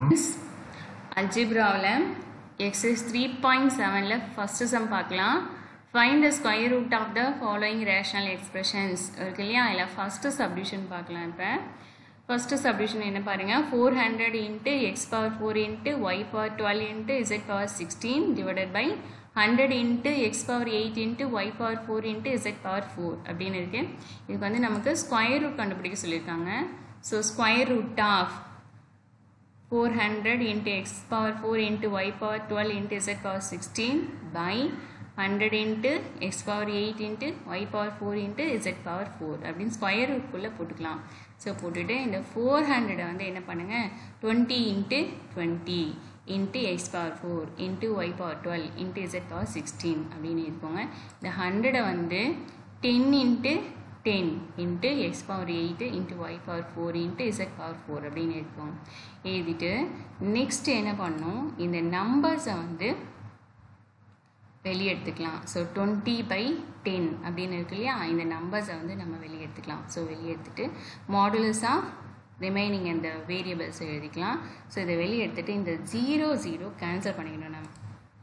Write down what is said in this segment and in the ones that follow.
அல்ஜிப்ராவில் exercise three point செவனில் first sum பார்க்கலாம் find the square root of the following rational expressions இருக்கு இல்லையா அதில் ஃபஸ்ட்டு சப்டியூஷன் பார்க்கலாம் இப்போ ஃபஸ்ட்டு சப்டியூஷன் என்ன பாருங்கள் four hundred into x power four into y power twelve into z power sixteen divided by hundred into x power eight into y power four into z power four அப்படின்னு இருக்குது இதுக்கு வந்து நமக்கு square root கண்டுபிடிக்க சொல்லியிருக்காங்க so square root of 400 into x power 4 into y power 12 into z power 16 by 100 into x power 8 into y power 4 into z power 4 அப்படின்னு square ரூட்குள்ளே போட்டுக்கலாம் so போட்டுட்டு இந்த ஃபோர் ஹண்ட்ரடை வந்து என்ன பண்ணுங்கள் twenty into twenty into x power four into y power twelve into z power sixteen அப்படின்னு இருக்கோங்க இந்த ஹண்ட்ரடை வந்து ten into ten into x power eight into y power four into z power four அப்படின்னு இருக்கும் எழுதிட்டு நெக்ஸ்ட் என்ன பண்ணணும் இந்த நம்பர்ஸை வந்து வெளியே எடுத்துக்கலாம் ஸோ டுவெண்ட்டி பை டென் அப்படின்னு இருக்கு இல்லையா இந்த நம்பர்ஸை வந்து நம்ம வெளியே எடுத்துக்கலாம் ஸோ வெளியே எடுத்துட்டு மாடுலஸ் ஆஃப் ரிமைனிங் அந்த வேரியபிள்ஸை எழுதிக்கலாம் ஸோ இதை வெளியே எடுத்துட்டு இந்த ஜீரோ ஜீரோ கேன்சல் பண்ணிக்கணும் நம்ம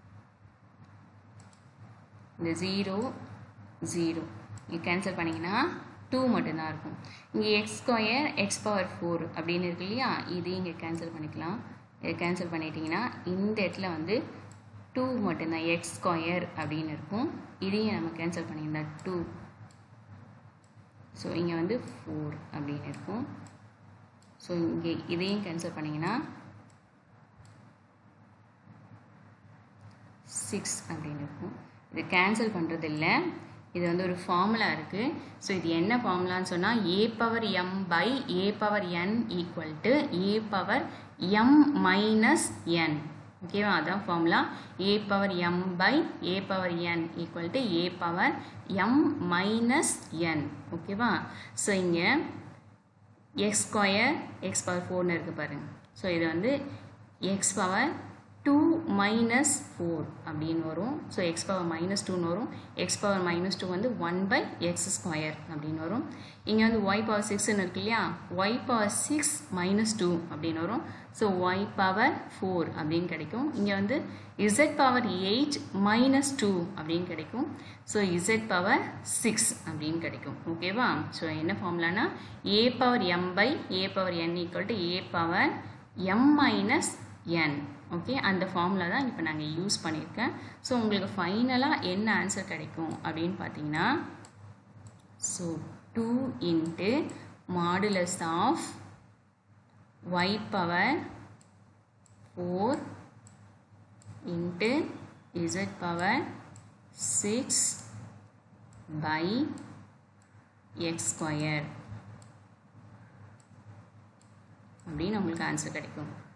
இந்த ஜீரோ ஜீரோ இது கேன்சல் பண்ணிங்கன்னா டூ மட்டும்தான் இருக்கும் இங்கே x square x power four அப்படின்னு இருக்கு இல்லையா இதையும் இங்கே கேன்சல் பண்ணிக்கலாம் இதை கேன்சல் பண்ணிட்டீங்கன்னா இந்த இடத்துல வந்து டூ மட்டும்தான் எக்ஸ் ஸ்கொயர் அப்படின்னு இருக்கும் இதையும் நம்ம கேன்சல் பண்ணியிருந்தா டூ ஸோ இங்கே வந்து ஃபோர் அப்படின்னு இருக்கும் ஸோ இங்கே இதையும் கேன்சல் பண்ணிங்கன்னா சிக்ஸ் அப்படின்னு இருக்கும் இது கேன்சல் பண்ணுறது இல்லை இது வந்து ஒரு ஃபார்முலா இருக்குது ஸோ இது என்ன ஃபார்முலான்னு சொன்னால் A power M by A power N equal to A power M minus N ஓகேவா அதான் formula A power M by A power N equal to A power M minus N ஓகேவா so இங்கே x square x power ஃபோர்னு இருக்குது பாருங்கள் so இது வந்து x power two minus four அப்படின்னு வரும் ஸோ எக்ஸ் பவர் மைனஸ் டூன்னு வரும் எக்ஸ் பவர் மைனஸ் டூ வந்து ஒன் பை எக்ஸ் ஸ்கொயர் அப்படின்னு வரும் இங்கே வந்து ஒய் பவர் சிக்ஸ்ன்னு இருக்கு இல்லையா y power six minus two அப்படின்னு வரும் ஸோ ஒய் பவர் ஃபோர் அப்படின்னு கிடைக்கும் இங்கே வந்து z power eight minus two அப்படின்னு கிடைக்கும் ஸோ இசட் பவர் சிக்ஸ் அப்படின்னு கிடைக்கும் ஓகேவா ஸோ என்ன ஃபார்முலானா A power M by A power N equal to A power M minus N okay அந்த ஃபார்முலா தான் இப்போ நாங்கள் யூஸ் பண்ணியிருக்கேன் ஸோ உங்களுக்கு ஃபைனலாக என்ன ஆன்சர் கிடைக்கும் அப்படின்னு பார்த்தீங்கன்னா so two into modulus of y power four into z power six by x square அப்படின்னு உங்களுக்கு ஆன்சர் கிடைக்கும்